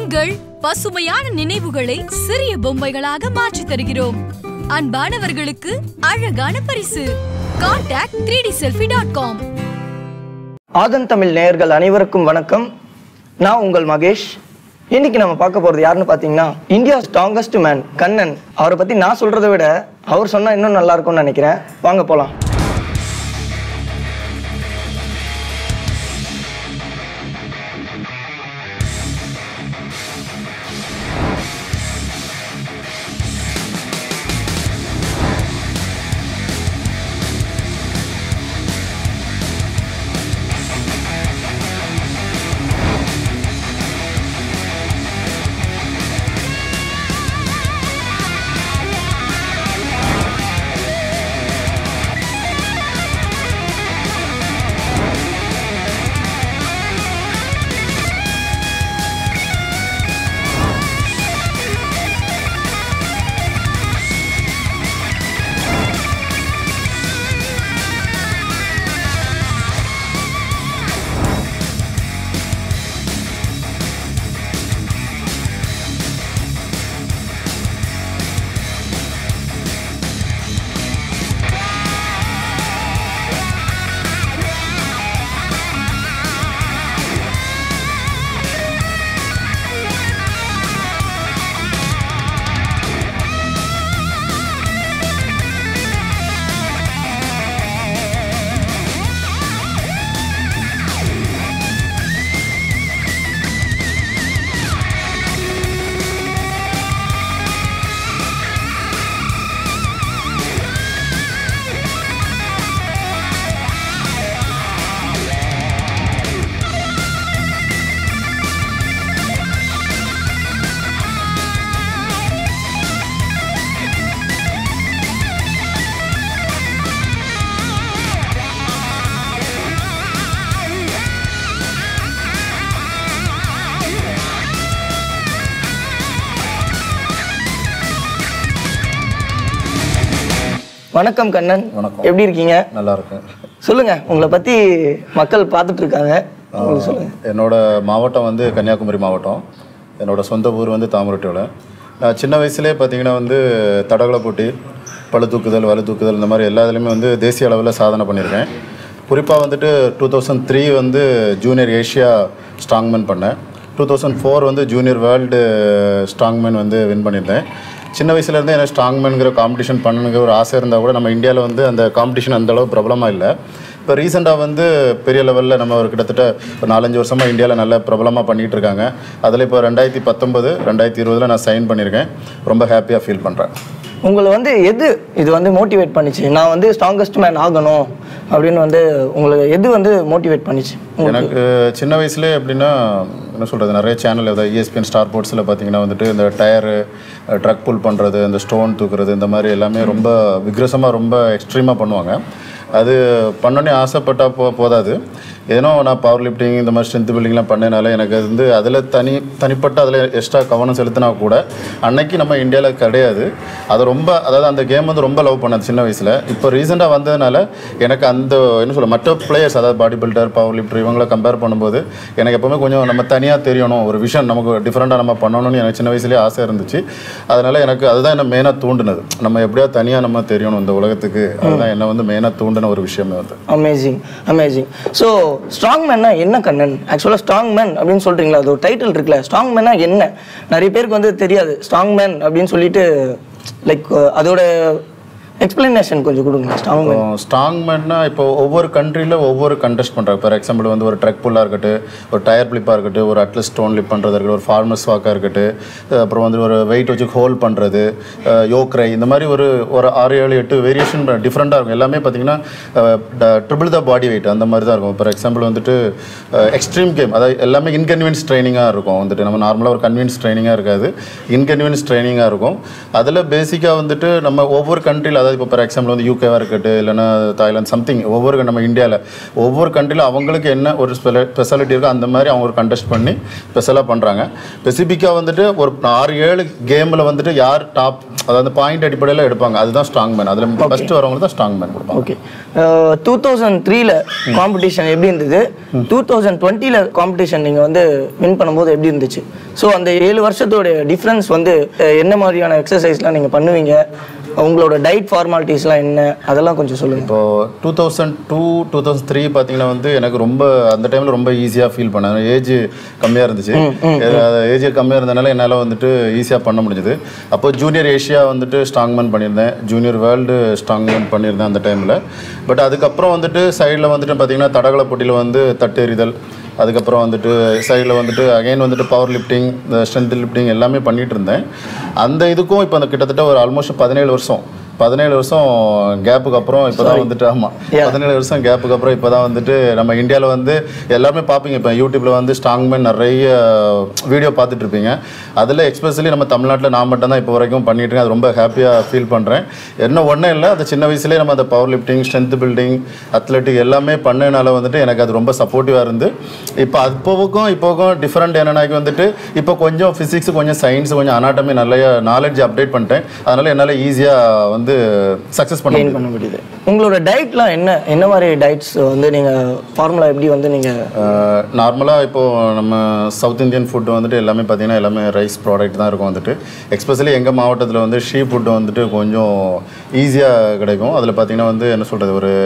உங்கள் பசுமையான நினைவுகளை சிறிய பொம்மைகளாக மாற்றித் தருகிறோம் அன்பானவர்களுக்கு அழகான பரிசு contact three D selfie dot com Aadhan Tamil நேயர்கள் அனைவருக்கும் வணக்கம் நான் உங்கள் மகேஷ் இன்னைக்கு நம்ம பார்க்க போறது யாருன்னு பார்த்தீங்கன்னா இந்தியா ஸ்ட்ராங்கஸ்ட் மேன் கண்ணன் அவரை பத்தி நான் சொல்றதை விட அவர் சொன்னா இன்னும் நல்லா இருக்கும்னு நினைக்கிறேன் வாங்க போலாம் வணக்கம் கண்ணன் வணக்கம். எப்படி இருக்கீங்க நல்லா இருக்கேன் சொல்லுங்க உங்களை பத்தி மக்கள் பார்த்துட்டு இருக்காங்க உங்களுக்கு சொல்லுங்க என்னோட மாவட்டம் வந்து கன்னியாகுமரி மாவட்டம் என்னோட சொந்த ஊர் வந்து தாமரட்டோல நான் சின்ன வயசுலேயே பார்த்தீங்கன்னா வந்து தடகள போட்டி பளு தூக்குதல் வலு தூக்குதல் இந்த மாதிரி எல்லா இதுலேயுமே வந்து தேசிய அளவில் சாதனை பண்ணியிருக்கேன் குறிப்பாக வந்துட்டு டூ தௌசண்ட் த்ரீ வந்து ஜூனியர் ஏஷியா ஸ்ட்ராங்மேன் பண்ணேன் டூ தௌசண்ட் ஃபோர் வந்து ஜூனியர் வேர்ல்டு ஸ்ட்ராங்மேன் வந்து வின் பண்ணியிருந்தேன் சின்ன வயசுலேருந்தே எனக்கு ஸ்ட்ராங்மேனுங்கிற காம்படிஷன் பண்ணணுங்கிற ஒரு ஆசை இருந்தால் கூட நம்ம இந்தியாவில் வந்து அந்த காம்படிஷன் அந்த அளவு பிரபலமாக இல்லை இப்போ ரீசெண்டாக வந்து பெரிய லெவலில் நம்ம ஒரு கிட்டத்தட்ட ஒரு நாலஞ்சு வருஷமாக இந்தியாவில் நல்ல பிரபலமாக பண்ணிகிட்டு இருக்காங்க அதில் இப்போ ரெண்டாயிரத்தி பத்தொம்பது ரெண்டாயிரத்தி இருபதில் நான் சைன் பண்ணியிருக்கேன் ரொம்ப ஹாப்பியாக ஃபீல் பண்ணுறேன் உங்களை வந்து எது இது வந்து மோட்டிவேட் பண்ணிச்சு நான் வந்து ஸ்ட்ராங்கஸ்ட் மேன் ஆகணும் அப்படின்னு வந்து உங்களை எது வந்து மோட்டிவேட் பண்ணிச்சு எனக்கு சின்ன வயசுலேயே எப்படின்னா என்ன சொல்கிறது நிறைய சேனல் ஏதாவது இஎஸ்பிஎன் ஸ்டார் போர்ட்ஸில் பார்த்தீங்கன்னா வந்துட்டு இந்த டயரு ட்ரக் புல் பண்ணுறது இந்த ஸ்டோன் தூக்குறது இந்த மாதிரி எல்லாமே ரொம்ப விக்ரசமாக ரொம்ப எக்ஸ்ட்ரீமாக பண்ணுவாங்க அது பண்ணோன்னே ஆசைப்பட்டால் போ போதாது ஏன்னோ நான் பவர் லிஃப்டிங் இந்த மாதிரி ஸ்ட்ரென்த் பில்டிங்லாம் பண்ணனால எனக்கு அது வந்து அதில் தனி தனிப்பட்ட அதில் எக்ஸ்ட்ரா கவனம் செலுத்தினா கூட அன்னைக்கு நம்ம இந்தியாவில் கிடையாது அது ரொம்ப அதாவது அந்த கேம் வந்து ரொம்ப லவ் பண்ணது சின்ன வயசில் இப்போ ரீசெண்டாக வந்ததுனால எனக்கு அந்த என்ன சொல்ல மற்ற பிளேயர்ஸ் அதாவது பாடி பில்டர் பவர் லிஃப்டர் இவங்களை கம்பேர் பண்ணும்போது எனக்கு எப்போவுமே கொஞ்சம் நம்ம தனியாக தெரியணும் ஒரு விஷயம் நமக்கு டிஃப்ரெண்ட்டாக நம்ம பண்ணணும்னு எனக்கு சின்ன வயசுலேயே ஆசை இருந்துச்சு அதனால் எனக்கு அதுதான் என்ன மெயினாக தூண்டுனது நம்ம எப்படியா தனியாக நம்ம தெரியணும் இந்த உலகத்துக்கு அதுதான் என்ன வந்து மெயினாக தூண்டின ஒரு விஷயமே வந்து அமேசிங் அமேசிங் ஸோ ஸ்ட்ராங் மேன்னா என்ன கண்ணன் ஆக்சுவலாக ஸ்ட்ராங் மேன் அப்படின்னு சொல்றீங்களா அது ஒரு டைட்டில் இருக்குல்ல ஸ்ட்ராங் மேனா என்ன நிறைய பேருக்கு வந்து தெரியாது ஸ்ட்ராங் மேன் அப்படின்னு சொல்லிட்டு லைக் அதோட எக்ஸ்பிளனேஷன் கொஞ்சம் கொடுங்க ஸ்ட்ராங் மேன் ஸ்ட்ராங் மேன்னா இப்போ ஒவ்வொரு கண்ட்ரியில் ஒவ்வொரு கண்டெஸ்ட் பண்ணுறாங்க ஃபார் எக்ஸாம்பிள் வந்து ஒரு ட்ரக் புல்லாக இருக்கட்டும் ஒரு டயர் பிளிப்பாக இருக்கட்டும் ஒரு அட்லஸ் ஸ்டோன் லிப் பண்ணுறது இருக்கட்டும் ஒரு ஃபார்மஸ் வாக்காக இருக்கட்டும் அஹ் அப்புறம் வந்து ஒரு வெயிட் வச்சு ஹோல்ட் பண்ணுறது யோக்ரை இந்த மாதிரி ஒரு ஒரு ஆறு ஏழு எட்டு வேரியேஷன் டிஃப்ரெண்ட்டாக இருக்கும் எல்லாமே பார்த்தீங்கன்னா ட்ரிபிள் த பாடி வெயிட் அந்த மாதிரி தான் இருக்கும் ஃபார் எக்ஸாம்பிள் வந்துட்டு எக்ஸ்ட்ரீம் கேம் அதாவது எல்லாமே இன்கன்வீனியன்ஸ் ட்ரைனிங்காக இருக்கும் வந்துட்டு நம்ம நார்மலாக ஒரு கன்வீனியன்ஸ் ட்ரைனிங்காக இருக்காது இன்கன்வீனியன்ஸ் ட்ரைனிங்காக இருக்கும் அதில் பேசிக்காக வந்துட்டு நம்ம ஒவ்வொரு கண்ட்ரியில் அதாவது இப்போ ஃபார் எக்ஸாம்பிள் வந்து யூகேவாக இருக்கட்டும் இல்லைன்னா தாய்லாந்து சம்திங் ஒவ்வொரு நம்ம இந்தியாவில் ஒவ்வொரு கண்ட்ரியில் அவங்களுக்கு என்ன ஒரு ஸ்பெஷாலிட்டி இருக்கோ அந்த மாதிரி அவங்க ஒரு கண்டெஸ்ட் பண்ணி ஸ்பெஷலாக பண்ணுறாங்க ஸ்பெசிஃபிக்காக வந்துட்டு ஒரு ஆறு ஏழு கேமில் வந்துட்டு யார் டாப் அதாவது பாயிண்ட் அடிப்படையில் எடுப்பாங்க அதுதான் ஸ்ட்ராங் மேன் அதில் ஃபஸ்ட்டு வரவங்க தான் ஸ்ட்ராங் மேன் கொடுப்பாங்க ஓகே டூ தௌசண்ட் த்ரீல காம்படிஷன் எப்படி இருந்தது டூ தௌசண்ட் டுவெண்ட்டியில் காம்படிஷன் நீங்கள் வந்து வின் பண்ணும்போது எப்படி இருந்துச்சு ஸோ அந்த ஏழு வருஷத்தோட டிஃப்ரென்ஸ் வந்து அஹ், என்ன மாதிரியான எக்ஸசைஸ்லாம் நீங்கள் பண்ணுவீங்க உங்களோட டயட் ஃபார்மாலிட்டிஸ்லாம் என்ன அதெல்லாம் கொஞ்சம் சொல்லுங்கள் இப்போ two thousand two two thousand three பார்த்தீங்கன்னா வந்து எனக்கு ரொம்ப அந்த டைமில் ரொம்ப ஈஸியாக ஃபீல் பண்ணேன் ஏஜ் கம்மியாக இருந்துச்சு ஏஜ் கம்மியாக இருந்தனால என்னால் வந்துட்டு ஈஸியாக பண்ண முடிஞ்சது அப்போ ஜூனியர் ஏஷியா வந்துட்டு ஸ்ட்ராங்மேன் பண்ணியிருந்தேன் ஜூனியர் வேர்ல்டு ஸ்ட்ராங்மேன் பண்ணியிருந்தேன் அந்த டைமில் பட் அதுக்கப்புறம் வந்துட்டு சைடில் வந்துட்டு பார்த்தீங்கன்னா தடகள போட்டியில் வந்து தட்டு எறிதல் அதுக்கப்புறம் வந்துட்டு சைடில் வந்துட்டு அகைன் வந்துட்டு பவர் லிஃப்டிங் இந்த ஸ்ட்ரென்த் லிஃப்டிங் எல்லாமே பண்ணிட்டு இருந்தேன் அந்த இதுக்கும் இப்போ அந்த கிட்டத்தட்ட ஒரு ஆல்மோஸ்ட் பதினேழு வருஷம் பதினேழு வருஷம் கேப்புக்கு அப்புறம் இப்போ தான் வந்துட்டு ஆமாம் பதினேழு வருஷம் கேப்புக்கு அப்புறம் இப்போ தான் வந்துட்டு நம்ம இந்தியாவில் வந்து எல்லாருமே பார்ப்பீங்க இப்போ யூடியூப்பில் வந்து ஸ்ட்ராங்மேன் நிறைய வீடியோ பார்த்துட்டு இருப்பீங்க அதில் எக்ஸ்பெஷலி நம்ம தமிழ்நாட்டில் நான் மட்டும் தான் இப்போ வரைக்கும் பண்ணிட்டு இருக்கேன் அது ரொம்ப ஹாப்பியாக ஃபீல் பண்ணுறேன் என்ன ஒன்றும் இல்லை அது சின்ன வயசுலேயே நம்ம அந்த power lifting strength building athletic எல்லாமே பண்ணனால வந்துட்டு எனக்கு அது ரொம்ப சப்போர்ட்டிவாக இருந்து இப்போ அப்போவுக்கும் இப்போவுக்கும் டிஃப்ரெண்ட் என்னன்னாக்கி வந்துட்டு இப்போ கொஞ்சம் ஃபிசிக்ஸ் கொஞ்சம் சயின்ஸ் கொஞ்சம் அனாட்டமி நிறைய நாலேஜ் அப்டேட் பண்ணிட்டேன் அதனால் என்னால் ஈஸியாக வந்து சக்ஸஸ் பண்ண கெயின் பண்ண முடியுது உங்களோட டயட்லாம் என்ன என்ன மாதிரி டயட்ஸ் வந்து நீங்கள் ஃபார்முலா எப்படி வந்து நீங்கள் நார்மலாக இப்போது நம்ம சவுத் இந்தியன் ஃபுட் வந்துட்டு எல்லாமே பார்த்தீங்கன்னா எல்லாமே ரைஸ் ப்ராடக்ட் தான் இருக்கும் வந்துட்டு எக்ஸ்பெஷலி எங்கள் மாவட்டத்தில் வந்து ஷீ ஃபுட்டு வந்துட்டு கொஞ்சம் ஈஸியாக கிடைக்கும் அதில் பார்த்தீங்கன்னா வந்து என்ன சொல்கிறது ஒரு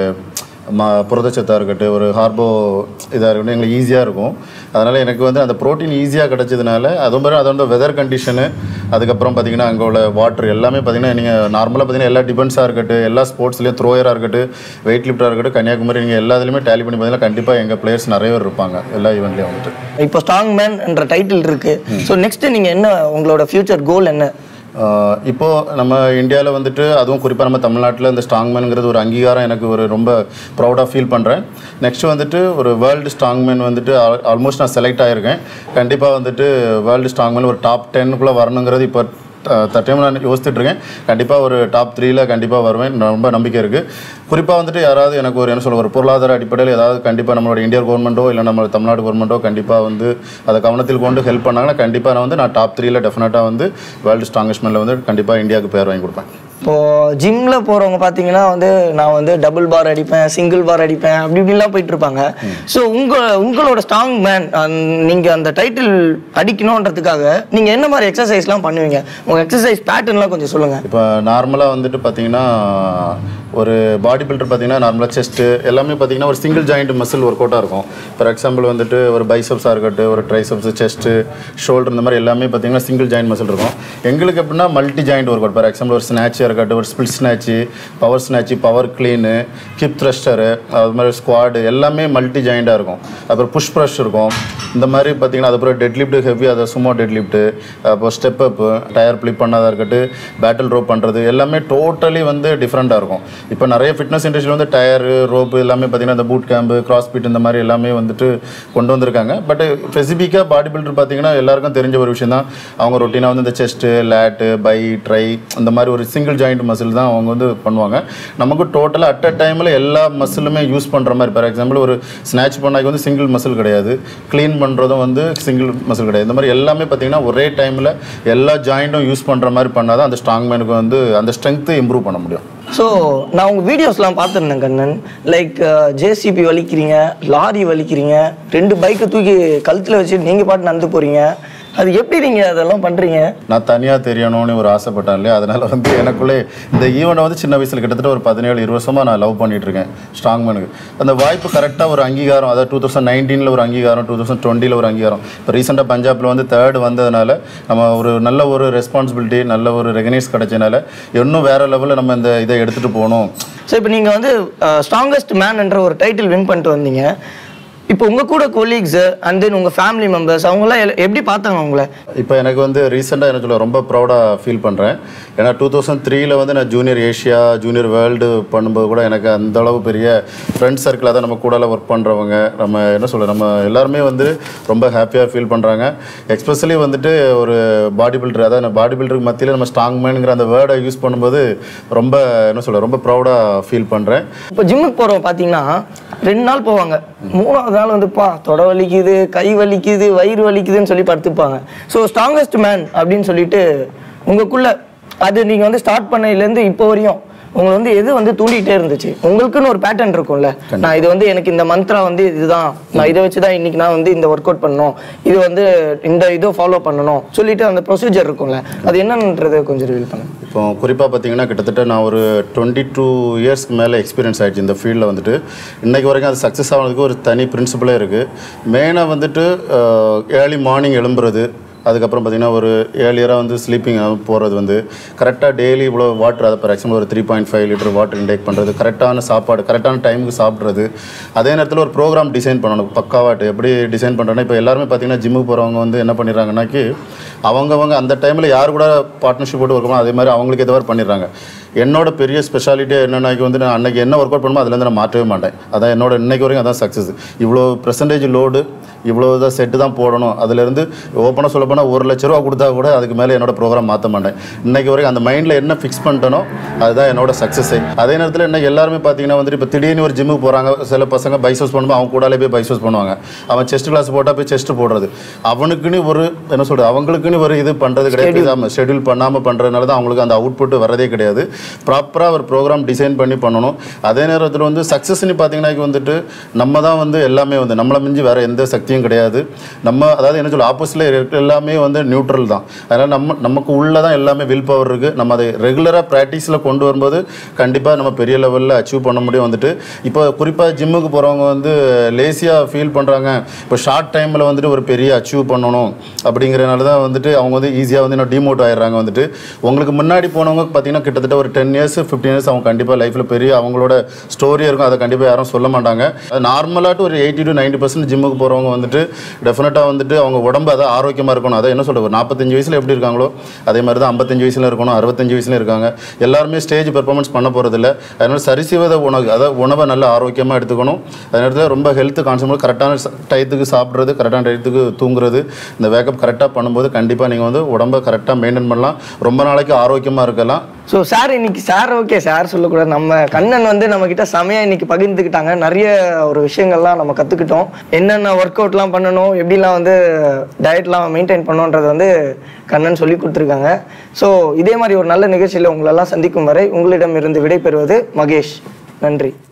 ம புரதச்சத்தாக இருக்கட்டும் ஒரு ஹார்போ இதாக இருக்கட்டும் எங்களுக்கு ஈஸியாக இருக்கும் அதனால் எனக்கு வந்து அந்த ப்ரோட்டீன் ஈஸியாக கிடைச்சதுனால அதுவும் பிறகு அதோட வெதர் கண்டிஷனு அதுக்கப்புறம் பார்த்தீங்கன்னா அங்கே உள்ள வாட்டர் எல்லாமே பார்த்தீங்கன்னா நீங்கள் நார்மலாக பார்த்தீங்கன்னா எல்லா டிபெண்ட்ஸாக இருக்கட்டும் எல்லா ஸ்போர்ட்ஸ்லேயும் த்ரோயராக இருக்கட்டும் வெயிட் லிஃப்டாக இருக்கட்டும் கன்னியாகுமரி நீங்கள் எல்லாத்துலேயுமே டேலி பண்ணி பார்த்தீங்கன்னா கண்டிப்பாக எங்கள் பிளேயர்ஸ் நிறைய பேர் இருப்பாங்க எல்லா ஈவெண்ட்லேயும் வந்துட்டு இப்போ ஸ்ட்ராங் மேன் என்ற டைட்டில் இருக்கு ஸோ நெக்ஸ்ட் நீங்கள் என்ன உங்களோட ஃபியூச்சர் கோல் என்ன ஆஹ் இப்போ நம்ம இந்தியாவில் வந்துட்டு அதுவும் குறிப்பாக நம்ம தமிழ்நாட்டில் இந்த ஸ்ட்ராங்மேனுங்கிறது ஒரு அங்கீகாரம் எனக்கு ஒரு ரொம்ப ப்ரௌடாக ஃபீல் பண்ணுறேன் நெக்ஸ்ட் வந்துட்டு ஒரு வேர்ல்டு ஸ்ட்ராங்மேன் வந்துட்டு ஆல்மோஸ்ட் நான் செலக்ட் ஆகிருக்கேன் கண்டிப்பாக வந்துட்டு வேர்ல்டு ஸ்ட்ராங்மேன் ஒரு டாப் டென்னுக்குள்ளே வரணுங்கிறது இப்போ தட்டையும் நான் யோசிச்சுட்டு இருக்கேன் கண்டிப்பாக ஒரு டாப் த்ரீல கண்டிப்பாக வருவேன் ரொம்ப நம்பிக்கை இருக்குது குறிப்பாக வந்துட்டு யாராவது எனக்கு ஒரு என்ன சொல்ல ஒரு பொருளாதார அடிப்படையில் ஏதாவது கண்டிப்பாக நம்மளோட இந்தியா கவர்மெண்ட்டோ இல்லை நம்ம தமிழ்நாடு கவர்மெண்ட்டோ கண்டிப்பாக வந்து அதை கவனத்தில் கொண்டு ஹெல்ப் பண்ணாங்கன்னா கண்டிப்பாக நான் வந்து நான் டாப் த்ரீல டெஃபினட்டாக வந்து வேர்ல்டு ஸ்ட்ராங்கஸ்ட் மேனில் வந்து கண்டிப்பாக இந்தியாவுக்கு பேர் வாங்கி கொடுப்பேன் இப்போது ஜிம்மில் போகிறவங்க பார்த்தீங்கன்னா வந்து நான் வந்து டபுள் பார் அடிப்பேன் சிங்கிள் பார் அடிப்பேன் அப்படி இப்படிலாம் போயிட்டு இருப்பாங்க ஸோ உங்கள் உங்களோட ஸ்ட்ராங் மேன் நீங்கள் அந்த டைட்டில் அடிக்கணுன்றதுக்காக நீங்கள் என்ன மாதிரி எக்ஸசைஸ்லாம் பண்ணுவீங்க உங்கள் எக்ஸசைஸ் பேட்டர்ன்லாம் கொஞ்சம் சொல்லுங்கள் இப்போ நார்மலாக வந்துட்டு பார்த்தீங்கன்னா ஒரு பாடி பில்டர் பார்த்தீங்கன்னா நார்மலாக செஸ்ட்டு எல்லாமே பார்த்தீங்கன்னா ஒரு சிங்கிள் ஜாயிண்ட் மசில் ஒர்க் அவுட்டாக இருக்கும் ஃபார் எக்ஸாம்பிள் வந்துட்டு ஒரு பைசப்ஸாக இருக்கட்டும் ஒரு ட்ரைசப்ஸ் செஸ்ட்டு ஷோல்டர் இந்த மாதிரி எல்லாமே பார்த்தீங்கன்னா சிங்கிள் ஜாயிண்ட் மசில் இருக்கும் எங்களுக்கு எப்படின்னா multi joint work out for example ஒரு ஸ்நாச்சாக இருக்கட்டும் ஒரு split snatch power snatch power clean hip thruster அது மாதிரி ஸ்குவாடு எல்லாமே மல்டி ஜாயிண்டாக இருக்கும் அப்புறம் புஷ் ப்ரஷ் இருக்கும் இந்த மாதிரி பார்த்தீங்கன்னா அதுக்கப்புறம் டெட் லிஃப்ட் ஹெவி அதை சும்மா டெட் லிஃப்ட்டு அப்புறம் ஸ்டெப் அப்பு டயர் ஃப்ளிப் பண்ணாதா இருக்கட்டும் பேட்டில் ரோப் பண்ணுறது எல்லாமே டோட்டலி வந்து டிஃப்ரெண்ட்டாக இருக்கும் இப்போ நிறைய ஃபிட்னஸ் இண்டஸ்ட்ரியில் வந்து டயரு ரோப்பு எல்லாமே பார்த்தீங்கன்னா இந்த பூட் கேம்பு கிராஸ் பிட் இந்த மாதிரி எல்லாமே வந்துட்டு கொண்டு வந்திருக்காங்க பட் ஸ்பெசிஃபிக்காக பாடி பில்டர் பார்த்தீங்கன்னா எல்லாருக்கும் தெரிஞ்ச ஒரு விஷயம் தான் அவங்க ரொட்டீனாக வந்து இந்த செஸ்ட்டு லேட்டு பை ட்ரை இந்த மாதிரி ஒரு சிங்கிள் ஜாயிண்ட் மசில் தான் அவங்க வந்து பண்ணுவாங்க நமக்கு டோட்டலாக அட் அ டைமில் எல்லா மசிலுமே யூஸ் பண்ணுற மாதிரி ஃபார் எக்ஸாம்பிள் ஒரு ஸ்நாச் பண்ணாக்கு வந்து சிங்கிள் மசில் கிடையாது க்ளீன் பண்ணுறதும் வந்து சிங்கிள் மசில் கிடையாது இந்த மாதிரி எல்லாமே பார்த்தீங்கன்னா ஒரே டைமில் எல்லா ஜாயிண்ட்டும் யூஸ் பண்ணுற மாதிரி பண்ணால் தான் அந்த ஸ்ட்ராங் மேனுக்கு வந்து அந்த ஸ்ட்ரென்த்து இம்ப்ரூவ் பண்ண முடியும் ஸோ நான் உங்கள் வீடியோஸ்லாம் பார்த்துருந்தேன் கண்ணன் லைக் ஜேசிபி வலிக்கிறீங்க லாரி வலிக்கிறீங்க ரெண்டு பைக்கை தூக்கி கழுத்தில் வச்சு நீங்கள் பாட்டு நடந்து போகிறீங்க அது எப்படி நீங்கள் அதெல்லாம் பண்ணுறீங்க நான் தனியாக தெரியணும்னு ஒரு ஆசைப்பட்டேன் இல்லையா அதனால் வந்து எனக்குள்ளே இந்த ஈவனை வந்து சின்ன வயசில் கிட்டத்தட்ட ஒரு பதினேழு இருபது வருஷமாக நான் லவ் பண்ணிட்டு இருக்கேன் ஸ்ட்ராங் மேனுக்கு அந்த வாய்ப்பு கரெக்டாக ஒரு அங்கீகாரம் அதாவது டூ தௌசண்ட் நைன்டீனில் ஒரு அங்கீகாரம் டூ தௌசண்ட் டுவெண்ட்டியில் ஒரு அங்கீகாரம் இப்போ ரீசெண்டாக பஞ்சாபில் வந்து தேர்ட் வந்ததுனால நம்ம ஒரு நல்ல ஒரு ரெஸ்பான்சிபிலிட்டி நல்ல ஒரு ரெகனைஸ் கிடைச்சனால இன்னும் வேறு லெவலில் நம்ம இந்த இதை எடுத்துகிட்டு போகணும் ஸோ இப்போ நீங்கள் வந்து ஸ்ட்ராங்கஸ்ட் மேன் என்ற ஒரு டைட்டில் வின் பண்ணிட்டு வந்தீங்க இப்போ உங்க கூட கொலீக்ஸ் அண்ட் தென் உங்க ஃபேமிலி மெம்பர்ஸ் அவங்களாம் எல்- எப்படி பார்த்தாங்க உங்களை இப்போ எனக்கு வந்து ரீசெண்டாக என்ன சொல்ல ரொம்ப ப்ரௌடாக ஃபீல் பண்ணுறேன் ஏன்னா டூ தௌசண்ட் த்ரீல வந்து நான் ஜூனியர் ஏஷியா ஜூனியர் வேர்ல்டு பண்ணும்போது கூட எனக்கு அந்த அளவு பெரிய ஃப்ரெண்ட் சர்க்கிளாக தான் நம்ம கூட ஒர்க் பண்ணுறவங்க நம்ம என்ன சொல்ல நம்ம எல்லாருமே வந்து ரொம்ப ஹாப்பியாக ஃபீல் பண்ணுறாங்க எக்ஸ்பெஷலி வந்துட்டு ஒரு பாடி பில்டர் அதாவது பாடி பில்டருக்கு மத்தியில் நம்ம ஸ்ட்ராங் மேனுங்கிற அந்த வேர்டை யூஸ் பண்ணும்போது ரொம்ப என்ன சொல்ல ரொம்ப ப்ரௌடாக ஃபீல் பண்ணுறேன் இப்போ ஜிம்முக்கு போகிறவங்க பார்த்தீங்கன்னா ரெண்டு நாள் போவாங்க மூணாவது நாள் வந்துப்பா தொட வலிக்குது கை வலிக்குது வயிறு வலிக்குதுன்னு சொல்லி படுத்துப்பாங்க ஸோ ஸ்ட்ராங்கஸ்ட் மேன் அப்படின்னு சொல்லிட்டு உங்களுக்குள்ள அது நீங்கள் வந்து ஸ்டார்ட் பண்ணையிலேருந்து இப்போ வரையும் உங்களை வந்து எது வந்து தூண்டிகிட்டே இருந்துச்சு உங்களுக்குன்னு ஒரு பேட்டர்ன் இருக்கும்ல நான் இது வந்து எனக்கு இந்த மந்த்ரா வந்து இதுதான் நான் இதை வச்சு தான் இன்னைக்கு நான் வந்து இந்த ஒர்க் அவுட் பண்ணணும் இது வந்து இந்த இதை ஃபாலோ பண்ணணும் சொல்லிட்டு அந்த ப்ரொசீஜர் இருக்கும்ல அது என்னன்றது கொஞ்சம் ரிவீல் பண்ணுங்க இப்போ குறிப்பாக பார்த்தீங்கன்னா கிட்டத்தட்ட நான் ஒரு டுவெண்ட்டி டூ இயர்ஸ்க்கு மேலே எக்ஸ்பீரியன்ஸ் ஆயிடுச்சு இந்த ஃபீல்டில் வந்துட்டு இன்னைக்கு வரைக்கும் அது சக்ஸஸ் ஆகிறதுக்கு ஒரு தனி பிரின்சிபலே இருக்குது மெயினாக வந்துட்டு ஏர்லி மார்னிங் எழும்புறது அதுக்கப்புறம் பார்த்தீங்கன்னா ஒரு ஏர்லியராக வந்து ஸ்லீப்பிங் போகிறது வந்து கரெக்டாக டெய்லி இவ்வளோ வாட்டர் அதை பர் எக்ஸாம்பிள் ஒரு three point five litre water intake பண்ணுறது கரெக்டான சாப்பாடு கரெக்டான டைமுக்கு சாப்பிட்றது அதே நேரத்தில் ஒரு ப்ரோக்ராம் டிசைன் பண்ணணும் பக்காவாட்டு எப்படி டிசைன் பண்ணுறேன்னா இப்போ எல்லாருமே பார்த்தீங்கன்னா ஜிம்முக்கு போகிறவங்க வந்து என்ன பண்ணிடுறாங்கன்னாக்கி அவங்கவங்க அந்த டைமில் யார் கூட பார்ட்னர்ஷிப் போட்டு ஒர்க் பண்ணணும் அதே மாதிரி அவங்களுக்கு ஏதோ பண்ணிடுறாங்க என்னோட பெரிய ஸ்பெஷாலிட்டி என்னன்னாக்கி வந்து நான் அன்னைக்கு என்ன ஒர்க் அவுட் பண்ணுமோ அதுலேருந்து நான் மாற்றவே மாட்டேன் அதான் என்னோட இன்னைக்கு வரைக்கும் அதான் சக்ஸஸ் இவ்வளோ பெர்சன்டேஜ் லோடு இவ்வளோ தான் செட்டு தான் போடணும் அதுலேருந்து ஓப்பனாக சொல்ல போனால் ஒரு லட்ச ரூபா கொடுத்தா கூட அதுக்கு மேலே என்னோட ப்ரோக்ராம் மாற்ற மாட்டேன் இன்னைக்கு வரைக்கும் அந்த மைண்டில் என்ன ஃபிக்ஸ் பண்ணிட்டனோ அதுதான் என்னோட சக்ஸஸே அதே நேரத்தில் என்ன எல்லாருமே பார்த்தீங்கன்னா வந்துட்டு இப்போ திடீர்னு ஒரு ஜிம்முக்கு போகிறாங்க சில பசங்க பைசோஸ் பண்ணும்போது அவங்க கூடாலே போய் பைசோஸ் பண்ணுவாங்க அவன் செஸ்ட் கிளாஸ் போட்டால் போய் செஸ்ட் போடுறது அவனுக்குன்னு ஒரு என்ன சொல்கிறது அவங்களுக்குன்னு ஒரு இது பண்ணுறது கிடையாது ஆமாம் ஷெட்யூல் பண்ணாமல் பண்ணுறதுனால தான் அவங்களுக்கு அந்த அவுட்புட் வரதே கிடையாது ப்ராப்பராக ஒரு ப்ரோக்ராம் டிசைன் பண்ணி பண்ணணும் அதே நேரத்தில் வந்து சக்ஸஸ்னு பார்த்தீங்கன்னா வந்துட்டு நம்ம தான் வந்து எல்லாமே வந்து நம்மளை மிஞ்சி வேறு எந்த சக்தியும் கிடையாது நம்ம அதாவது என்ன சொல்ல ஆப்போசிட்டில் இருக்க எல்லாமே வந்து நியூட்ரல் தான் அதனால் நம்ம நமக்கு உள்ளே தான் எல்லாமே வில் பவர் இருக்குது நம்ம அதை ரெகுலராக ப்ராக்டிஸில் கொண்டு வரும்போது கண்டிப்பாக நம்ம பெரிய லெவலில் அச்சீவ் பண்ண முடியும் வந்துட்டு இப்போ குறிப்பாக ஜிம்முக்கு போகிறவங்க வந்து லேசியாக ஃபீல் பண்ணுறாங்க இப்போ ஷார்ட் டைமில் வந்துட்டு ஒரு பெரிய அச்சீவ் பண்ணணும் அப்படிங்கிறனால தான் வந்துட்டு அவங்க வந்து ஈஸியாக வந்து இன்னும் டிமோட் ஆயிடுறாங்க வந்துட்டு உங்களுக்கு முன்னாடி போனவங்க பார்த்தீங்கன்னா கிட்டத்தட்ட ஒரு டென் இயர்ஸ் ஃபிஃப்டீன் இயர்ஸ் அவங்க கண்டிப்பாக லைஃப்பில் பெரிய அவங்களோட ஸ்டோரி இருக்கும் அதை கண்டிப்பாக யாரும் சொல்ல மாட்டாங்க அது நார்மலாட்டு ஒரு எயிட்டி டு நைன்டி பர்சன்ட் ஜிம்முக்கு போகிறவங்க வந்துட்டு டெஃபினட்டாக வந்துட்டு அவங்க உடம்பு அதை ஆரோக்கியமாக இருக்கணும் அதை என்ன சொல்கிறது ஒரு நாற்பத்தஞ்சு வயசில் எப்படி இருக்காங்களோ அதே மாதிரி தான் ஐம்பத்தஞ்சு வயசில் இருக்கணும் அறுபத்தஞ்சு வயசுல இருக்காங்க எல்லாருமே ஸ்டேஜ் பெர்ஃபார்மன்ஸ் பண்ண போகிறதில்ல அதனால சரிசெய்வத உணவு அதாவது உணவை நல்ல ஆரோக்கியமாக எடுத்துக்கணும் அதே நேரத்தில் ரொம்ப ஹெல்த் கான்செப்ட் கரெக்டான டயத்துக்கு சாப்பிட்றது கரெக்டான டயத்துக்கு தூங்குறது இந்த வேக்கப் கரெக்டாக பண்ணும்போது கண்டிப்பாக நீங்கள் வந்து உடம்பை கரெக்டாக மெயின்டைன் பண்ணலாம் ரொம்ப நாளைக்கு ஆரோக்கியமாக இருக்கலாம் ஸோ சார் இன்னைக்கு சார் ஓகே சார் சொல்லக்கூடாது நம்ம கண்ணன் வந்து நம்ம கிட்ட செமையா இன்னைக்கு பகிர்ந்துக்கிட்டாங்க நிறைய ஒரு விஷயங்கள்லாம் நம்ம கற்றுக்கிட்டோம் என்னென்ன ஒர்க் அவுட்லாம் பண்ணணும் எப்படிலாம் வந்து டயட்லாம் மெயின்டைன் பண்ணணுன்றது வந்து கண்ணன் சொல்லி கொடுத்துருக்காங்க ஸோ இதே மாதிரி ஒரு நல்ல நிகழ்ச்சியில் உங்களெல்லாம் சந்திக்கும் வரை உங்களிடம் இருந்து விடைபெறுவது மகேஷ் நன்றி